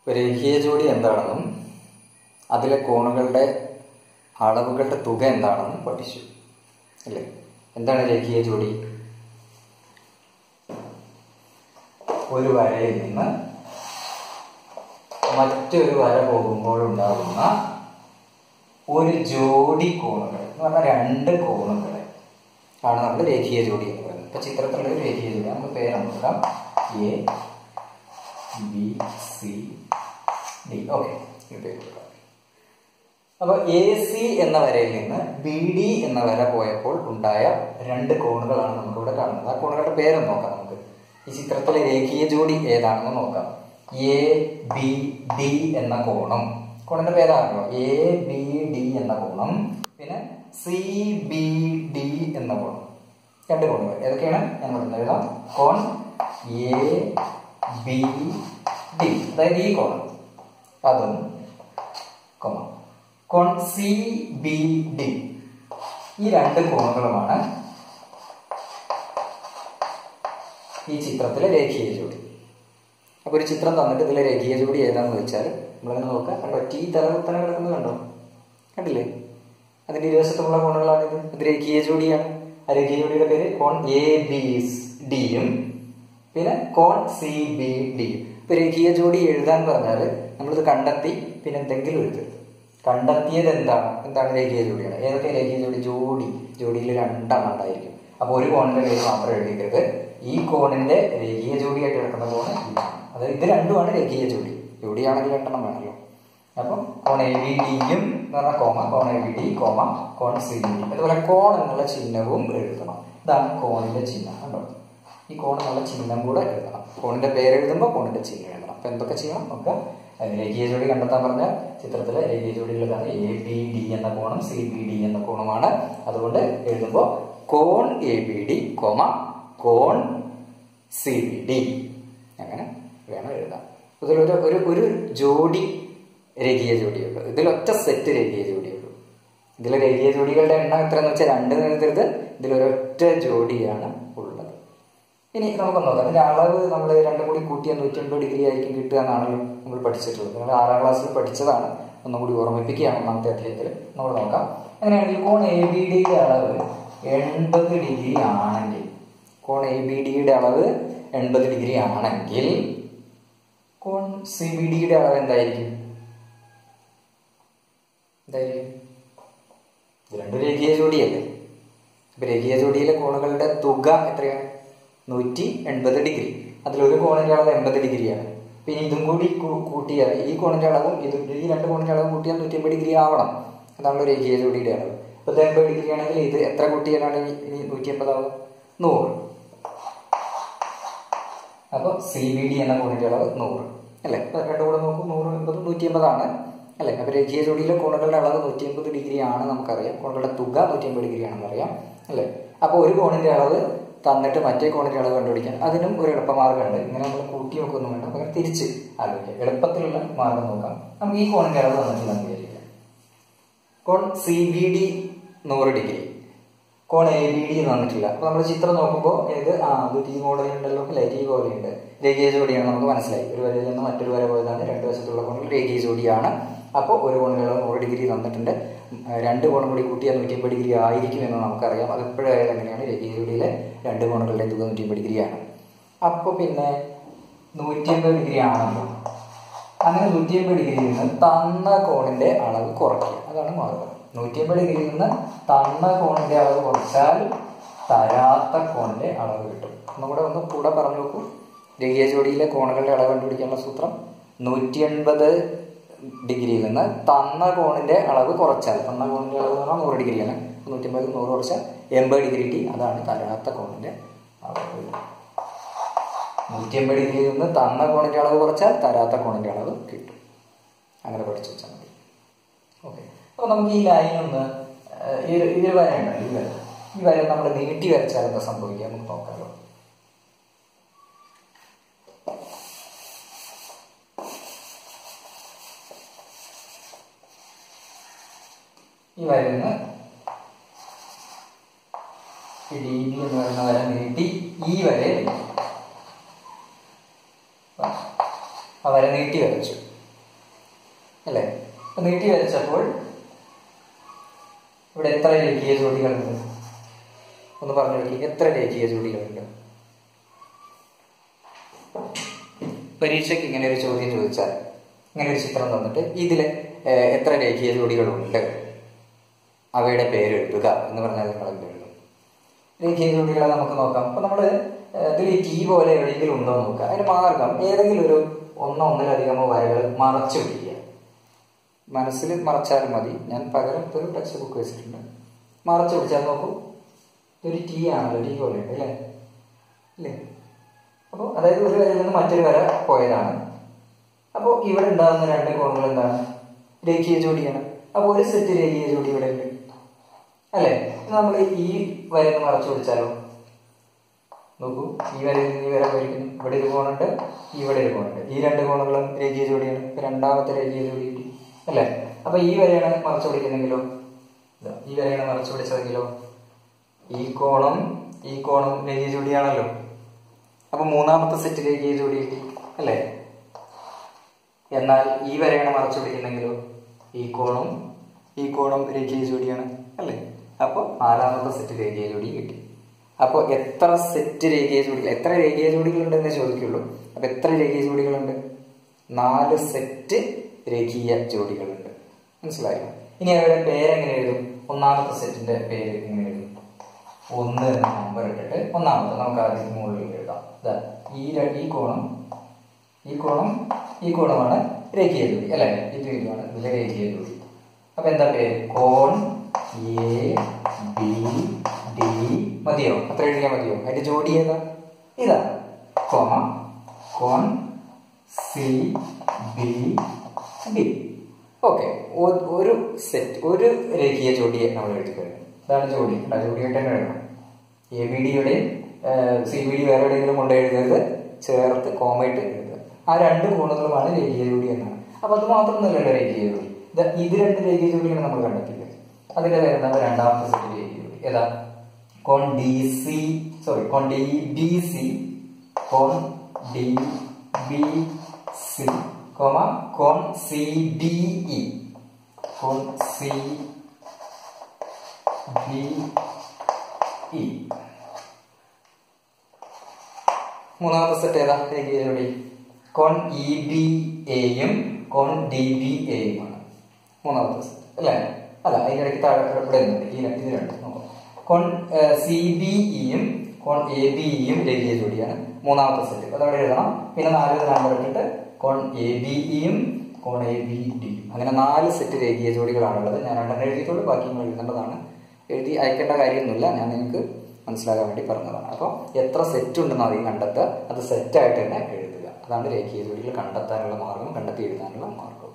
ഒരു രേഖീയ ജോഡി എന്താണെന്നും അതിലെ കോണുകളുടെ അളവുകളുടെ തുക എന്താണെന്നും പഠിച്ചു അല്ലേ എന്താണ് രേഖീയ ജോഡി ഒരു വരയിൽ നിന്ന് മറ്റൊരു വര പോകുമ്പോൾ ഉണ്ടാകുന്ന ഒരു ജോഡി കോണുകൾ എന്ന് പറഞ്ഞാൽ രണ്ട് കോണുകളെ ആണ് നമ്മൾ രേഖീയ ജോഡി എന്ന് പറയുന്നത് ഇപ്പൊ ചിത്രത്തിലുള്ള ഒരു രേഖീയ ജോഡി നമുക്ക് പേര് നോക്കാം A B C D okay പേര് കൊടുക്കാം അപ്പൊ എ സി എന്ന വരയിൽ നിന്ന് ബി ഡി എന്ന വര പോയപ്പോൾ ഉണ്ടായ രണ്ട് കോണുകളാണ് നമുക്കിവിടെ കാണുന്നത് ആ കോണുകളുടെ പേരൊന്ന് നോക്കാം നമുക്ക് ഈ ചിത്രത്തിലെ രേഖീയ ജോഡി ഏതാണെന്ന് നോക്കാം എ ബി ഡി എന്ന കോണും കോണിന്റെ പേരാണല്ലോ എ ബി ഡി എന്ന കോണം പിന്നെ സി ബി ഡി എന്ന കോണം രണ്ട് കോണുകൾ ഏതൊക്കെയാണ് ഞാൻ ഇവിടെ എഴുതാം കോൺ എ ബി ഡി അതായത് ഈ കോണം അതും കൊമ കോൺ സി ബി ഡി ഈ രണ്ട് കോണുകളുമാണ് ഈ ചിത്രത്തിലെ രേഖീയ ജോഡി അപ്പൊ ഒരു ചിത്രം തന്നിട്ട് ഇതിലെ രേഖീയ ജോഡി ഏതാന്ന് വെച്ചാൽ നമ്മളിങ്ങനെ നോക്കാം കണ്ടോ ടീ തലകുത്തനെ കിടക്കുന്നത് കണ്ടോ കണ്ടില്ലേ അതിന്റെ ഇരുവശത്തുള്ള കോണുകളാണിത് ഇത് രേഖീയ ജോഡിയാണ് ആ രേഖീയ ജോഡിയുടെ പേര് കോൺ എ ബി ഡിയും പിന്നെ കോൺ സി ബി ഡിയും ഇപ്പൊ രേഖീയ ജോഡി എഴുതാൻ പറഞ്ഞാൽ നമ്മളിത് കണ്ടെത്തി പിന്നെ എന്തെങ്കിലും എഴുതരുത് കണ്ടെത്തിയത് എന്താണ് എന്താണ് രേഖീയ ജോഡിയാണ് ഏതൊക്കെ രേഖീയ ജോഡി ജോഡി ജോഡിയിൽ രണ്ടെണ്ണം ഉണ്ടായിരിക്കും അപ്പൊ ഒരു കോണിന്റെ പേര് മാത്രം എഴുതിക്കരുത് ഈ കോണിന്റെ രേഖീയ ജോഡിയായിട്ട് കിടക്കുന്ന കോണ് ഇതാണ് അത് ഇത് രണ്ടുമാണ് രേഖീയ ജോഡി ജോഡിയാണെങ്കിൽ രണ്ടെണ്ണം വേണമല്ലോ അപ്പം കോൺ എ ബി ഡിയും എന്ന് പറഞ്ഞാൽ കോമ കോൺ എ ബി ഡി കോമ കോൺ സി ബി ഡി അതുപോലെ കോൺ എന്നുള്ള ചിഹ്നവും എഴുതണം ഇതാണ് കോണിന്റെ ചിഹ്നം കണ്ടോ ഈ കോൺ എന്നുള്ള ചിഹ്നം കൂടെ എഴുതണം കോണിന്റെ പേര് എഴുതുമ്പോൾ കോണിന്റെ ചിഹ്നം എഴുതണം അപ്പൊ എന്തൊക്കെ ചെയ്യണം നമുക്ക് രേഖീയ ജോഡി കണ്ടെത്താൻ പറഞ്ഞ ചിത്രത്തിലെ രേഖീയ ജോഡികളിലാണ് എ ബി ഡി എന്ന കോണും സി ബി ഡി എന്ന കോണുമാണ് അതുകൊണ്ട് എഴുതുമ്പോൾ കോൺ എ ബി ഡി കോമ കോൺ സി ബി ഡി അങ്ങനെ വേണം എഴുതാം ഇതിലൊരു ഒരു ഒരു ജോഡി രേഖീയ ജോഡിയുള്ളൂ ഇതിലൊറ്റ സെറ്റ് രേഖീയ ജോഡിയുള്ളൂ ഇതിലെ രേഖീയ ജോഡികളുടെ എണ്ണം എത്രയെന്ന് വെച്ചാൽ രണ്ട് എഴുതരുത് ഇതിലൊരൊറ്റ ജോഡിയാണ് ഉള്ളത് ഇനി നമുക്ക് നോക്കാം ഇതിന്റെ അളവ് നമ്മൾ രണ്ടും കൂടി കൂട്ടിയാൽ നൂറ്റി അൻപത് ഡിഗ്രി ആയിരിക്കും കിട്ടുക എന്നാണല്ലോ നമ്മൾ പഠിച്ചിട്ടുള്ളത് നിങ്ങൾ ആറാം ക്ലാസ്സിൽ പഠിച്ചതാണ് ഒന്നും കൂടി ഓർമ്മിപ്പിക്കുകയാണ് ഒന്നാമത്തെ അധ്യായത്തിൽ നമ്മൾ നോക്കാം അങ്ങനെയാണെങ്കിൽ കോൺ എ ബി ഡിയുടെ അളവ് എൺപത് ഡിഗ്രി ആണെങ്കിൽ കോൺ എ ബി ഡിയുടെ അളവ് എൺപത് ഡിഗ്രി ആണെങ്കിൽ കോൺ സി ബി ഡിയുടെ അളവ് എന്തായിരിക്കും എന്തായിരിക്കും ഇത് രണ്ട് രേഖീയ ജോഡിയല്ലേ അപ്പൊ രേഖീയ ജോഡിയിലെ കോണുകളുടെ തുക എത്രയാണ് നൂറ്റി എൺപത് ഡിഗ്രി അതിലൊരു കോണിന്റെ അളവ് എൺപത് ഡിഗ്രിയാണ് പിന്നെ ഇതും കൂടി കൂട്ടിയാൽ ഈ കോണിന്റെ അളവും ഇത് ഈ രണ്ട് കോണിന്റെ അളവും കൂട്ടിയാൽ നൂറ്റി എൺപത് ഡിഗ്രി ആവണം അതാണല്ലോ രേഖീയ ജോഡിയുടെ അളവ് അപ്പൊ ഇത് എൺപത് ഡിഗ്രി ആണെങ്കിൽ ഇത് എത്ര കൂട്ടിയാലാണ് ഈ നൂറ്റി എൺപതാവുക നൂറ് അപ്പൊ സി ബി ഡി എന്ന കോണിന്റെ അളവ് നൂറ് അല്ലെ അപ്പൊ രണ്ടും കൂടെ നോക്കും നൂറ് എൺപത് നൂറ്റി എൺപതാണ് അല്ലെ അപ്പൊ രേഖീയ ജോഡിയിലെ കോണുകളുടെ അളവ് നൂറ്റി എൺപത് ഡിഗ്രി ആണ് നമുക്കറിയാം കോണുകളുടെ തുക നൂറ്റി എൺപത് ഡിഗ്രി ആണെന്ന് അറിയാം അല്ലെ അപ്പൊ ഒരു കോണിന്റെ അളവ് തന്നിട്ട് മറ്റേ കോണിന്റെ അളവ് കണ്ടുപിടിക്കാൻ അതിനും ഒരു എളുപ്പമാർഗ്ഗമുണ്ട് ഇങ്ങനെ നമ്മൾ കൂട്ടി നോക്കൊന്നും വേണ്ട പകരം തിരിച്ച് ആലോചിക്കാം എളുപ്പത്തിലുള്ള മാർഗം നോക്കാം നമുക്ക് ഈ കോണിന്റെ അളവ് തന്നിട്ടില്ല എന്ന് വിചാരിക്കാം കോൺ സി ബി ഡി നൂറ് ഡിഗ്രി കോൺ എ ബി ഡി തന്നിട്ടില്ല അപ്പൊ നമ്മൾ ചിത്രം നോക്കുമ്പോൾ ഇത് ആ ഇത് ടി മോഡൽ ഉണ്ടല്ലോ അല്ലെ ടി പോലെയുണ്ട് രേഖീയ ജോഡിയാണ് നമുക്ക് മനസ്സിലായി ഒരു വരയിൽ നിന്ന് മറ്റൊരു വര പോയതാണ് രണ്ട് വശത്തുള്ള കോണിൽ രേഖീയ ജോഡിയാണ് അപ്പോൾ ഒരു കോണിലുള്ള നൂറ് ഡിഗ്രി തന്നിട്ടുണ്ട് രണ്ട് കോണും കൂടി കൂട്ടിയാൽ നൂറ്റി അമ്പത് ഡിഗ്രി ആയിരിക്കും എന്ന് നമുക്കറിയാം അത് എപ്പോഴായാലും എങ്ങനെയാണ് രേഖീയ ജോഡിയിലെ രണ്ട് കോണുകളുടെ തുക നൂറ്റി അമ്പത് ഡിഗ്രിയാണ് അപ്പോൾ പിന്നെ നൂറ്റി അമ്പത് ഡിഗ്രി ആണല്ലോ അങ്ങനെ നൂറ്റി അമ്പത് ഡിഗ്രിയിൽ നിന്ന് തന്ന കോണിന്റെ അളവ് കുറയ്ക്കുക അതാണ് മാർഗം നൂറ്റി അമ്പത് ഡിഗ്രിയിൽ നിന്ന് തന്ന കോണിന്റെ അളവ് കുറച്ചാൽ തരാത്ത കോണിന്റെ അളവ് കിട്ടും ഒന്നുകൂടെ ഒന്ന് കൂടെ പറഞ്ഞു നോക്കൂ രേഖീയ ജോഡിയിലെ കോണുകളുടെ അളവ് കണ്ടുപിടിക്കാനുള്ള സൂത്രം നൂറ്റി എൺപത് ഡിഗ്രിയിൽ നിന്ന് തന്ന കോണിന്റെ അളവ് കുറച്ചാൽ തന്ന കോണിന്റെ അളവ് പറഞ്ഞാൽ നൂറ് ഡിഗ്രിയാണ് നൂറ്റി അമ്പത് നൂറ് കുറച്ചാൽ എൺപത് ഡിഗ്രി ടി അതാണ് തരാത്ത കോണിന്റെ അളവ് നൂറ്റി എൺപത് ഡിഗ്രിയിൽ നിന്ന് തന്ന കോണിന്റെ അളവ് കുറച്ചാൽ തരാത്ത കോണിന്റെ അളവ് കിട്ടും അങ്ങനെ പഠിച്ചു വെച്ചാൽ മതി ഓക്കെ അപ്പൊ നമുക്ക് ഈ ലൈൻ ഒന്ന് ഈ ഇതിൽ വരയുണ്ട് ഈ വര ഈ വര നമ്മൾ നീട്ടി വരച്ചാൽ എന്താ സംഭവിക്കുക നമുക്ക് നോക്കാമല്ലോ ഈ വരയിൽ നിന്ന് ഈ ഡി ബി എന്ന് പറയുന്ന വര നീട്ടി ഈ വരെ ആ വര നീട്ടി വരച്ചു അല്ലേ അപ്പൊ നീട്ടി വരച്ചപ്പോൾ ഇവിടെ എത്ര രേഖീയ ജോഡികളുണ്ട് ഒന്ന് പറഞ്ഞു നോക്കി എത്ര രേഖീയ ജോഡികളുണ്ട് പരീക്ഷയ്ക്ക് ഇങ്ങനെ ഒരു ചോദ്യം ചോദിച്ചാൽ ഇങ്ങനെ ഒരു ചിത്രം തന്നിട്ട് ഇതിൽ എത്ര രേഖീയ ജോഡികളുണ്ട് അവയുടെ പേര് എഴുതുക എന്ന് പറഞ്ഞാൽ നിങ്ങൾ എന്ത് എഴുതും രേഖീയ ജോഡികളെ നമുക്ക് നോക്കാം അപ്പൊ നമ്മൾ ഇതിൽ ഈ ടീ പോലെ എവിടെയെങ്കിലും ഉണ്ടോ എന്ന് നോക്കുക അതിന് മാർഗം ഏതെങ്കിലും ഒരു ഒന്നോ ഒന്നിലധികമോ വരകൾ മറച്ചു പിടിക്കുക മനസ്സിൽ മറച്ചാലും മതി ഞാൻ പകരം ഒരു ടെക്സ്റ്റ് ബുക്ക് വെച്ചിട്ടുണ്ട് മറച്ചു പിടിച്ചാൽ നോക്കൂ ഇതൊരു ടീ ആണല്ലോ ടീ പോലെ ഉണ്ട് അല്ലേ അല്ലേ അപ്പോൾ അതായത് ഒരു വരയിൽ നിന്ന് മറ്റൊരു വര പോയതാണ് അപ്പോൾ ഇവിടെ ഉണ്ടാകുന്ന രണ്ട് കോണുകൾ എന്താണ് രേഖീയ ജോഡിയാണ് അപ്പോൾ ഒരു സെറ്റ് രേഖീയ ജോഡി ഇവിടെ ഉണ്ട് അല്ലേ നമ്മൾ ഈ വരയിൽ മറച്ചു പിടിച്ചാലോ നോക്കൂ ഈ വരയിൽ നിന്ന് ഈ വര പോയിരിക്കുന്നു ഇവിടെ ഒരു കോണുണ്ട് ഇവിടെ ഒരു കോണുണ്ട് ഈ രണ്ട് കോണുകളും രേഖീയ ജോഡിയാണ് ഇപ്പൊ രണ്ടാമത്തെ രേഖീയ ജോഡി കിട്ടി അല്ലേ അപ്പൊ ഈ വരയാണ് മറച്ചു പിടിക്കുന്നെങ്കിലോ ഇതാ, ഈ വരയാണ് മറച്ചു പിടിച്ചതെങ്കിലോ ഈ കോണും ഈ കോണും രേഖീയ ജോഡിയാണല്ലോ അപ്പൊ മൂന്നാമത്തെ സെറ്റ് രേഖീയ ജോഡി കിട്ടി അല്ലേ എന്നാൽ ഈ വരയാണ് മറച്ചു പിടിക്കുന്നെങ്കിലോ ഈ കോണും ഈ കോണും രേഖീയ ജോഡിയാണ് അല്ലേ അപ്പോൾ നാലാമത്തെ സെറ്റ് രേഖീയ ജോഡി കിട്ടി അപ്പോൾ എത്ര സെറ്റ് രേഖീയ ജോഡികൾ എത്ര രേഖീയ ജോഡികളുണ്ടെന്ന് ചോദിക്കുള്ളൂ അപ്പൊ എത്ര രേഖീയ ജോഡികളുണ്ട് നാല് സെറ്റ് രേഖീയ ജോഡികളുണ്ട് മനസ്സിലായോ ഇനി അവരുടെ പേരെങ്ങനെ എഴുതും ഒന്നാമത്തെ സെറ്റിന്റെ പേര് എങ്ങനെ എഴുതും ഒന്ന് എന്ന നമ്പർ ഇട്ടിട്ട് ഒന്നാമത്തെ നമുക്ക് ആദ്യം മുകളിൽ എഴുതാം ദാ ഈ ര- ഈ കോണം ഈ കോണം ഈ കോണമാണ് രേഖീയ ജോഡി അല്ലേ ഇത് ഇതുമാണ് ഇതിലെ രേഖീയ ജോഡി അപ്പൊ എന്താ പേര് കോൺ എ ബി ഡി മതിയോ അത്ര എഴുതിയാൽ മതിയോ അതിന്റെ ജോഡി ഏതാ ഇതാ കോമ കോൺ സി ബി ഡി ഓക്കെ ഒരു സെറ്റ് ഒരു രേഖീയ ജോഡിയെ നമ്മൾ എഴുതി കഴിഞ്ഞു ഇതാണ് ജോഡി കണ്ടോ? ജോഡിയായിട്ട് തന്നെ എഴുതണം എ ബി ഡിയുടെയും സി ബി ഡി വേറെ എവിടെയെങ്കിലും കൊണ്ട് എഴുതരുത് ചേർത്ത് കോമയിട്ട് എഴുതുക ആ രണ്ട് കോണുകളുമാണ് രേഖീയ ജോഡി എന്നാണ് അപ്പൊ അത് മാത്രമൊന്നുമല്ലല്ലോ രേഖീയ ജോഡി ഇത് ഇത് രണ്ട് രേഖീയ ജോഡികൾ നമ്മൾ കണ്ടെത്തില്ല അതിന്റെ പേര് എന്താണ് രണ്ടാമത്തെ സെറ്റ് രേഖീയ ജോഡി ഏതാ കോൺ ഡി സി സോറി കോൺ ഡി ബി സി കോൺ ഡി ബി സി കോമ കോൺ സി ഡി ഇ കോൺ സി ബി ഇ മൂന്നാമത്തെ സെറ്റ് ഏതാ രേഖീയ ജോഡി കോൺ ഇ ബി എയും കോൺ ഡി ബി എയുമാണ് മൂന്നാമത്തെ സെറ്റ് അല്ലേ അല്ല അതിനിടയ്ക്ക് താഴെ ഇവിടെ ഉണ്ട് ഈ രണ്ട് ഇത് രണ്ട് നോക്കാം കോൺ സി ബി ഇയും കോൺ എ ബി ഇയും രേഖീയ ജോഡിയാണ് മൂന്നാമത്തെ സെറ്റ് അതവിടെ എഴുതണം പിന്നെ നാല് നമ്പർ ഇട്ടിട്ട് കോൺ എ ബി ഇയും കോൺ എ ബി ഡിയും അങ്ങനെ നാല് സെറ്റ് രേഖീയ ജോഡികളാണുള്ളത് ഞാൻ രണ്ടെണ്ണം എഴുതിയിട്ടുള്ളൂ ബാക്കി നിങ്ങൾ എഴുതേണ്ടതാണ് എഴുതി അയക്കേണ്ട കാര്യമൊന്നുമില്ല ഞാൻ നിങ്ങൾക്ക് മനസ്സിലാകാൻ വേണ്ടി പറഞ്ഞതാണ് അപ്പോൾ എത്ര സെറ്റ് ഉണ്ടെന്ന് ആദ്യം കണ്ടെത്തുക അത് സെറ്റായിട്ട് തന്നെ എഴുതുക അതാണ് രേഖീയ ജോഡികൾ കണ്ടെത്താനുള്ള മാർഗം കണ്ടെത്തി എഴുതാനുള്ള മാർഗം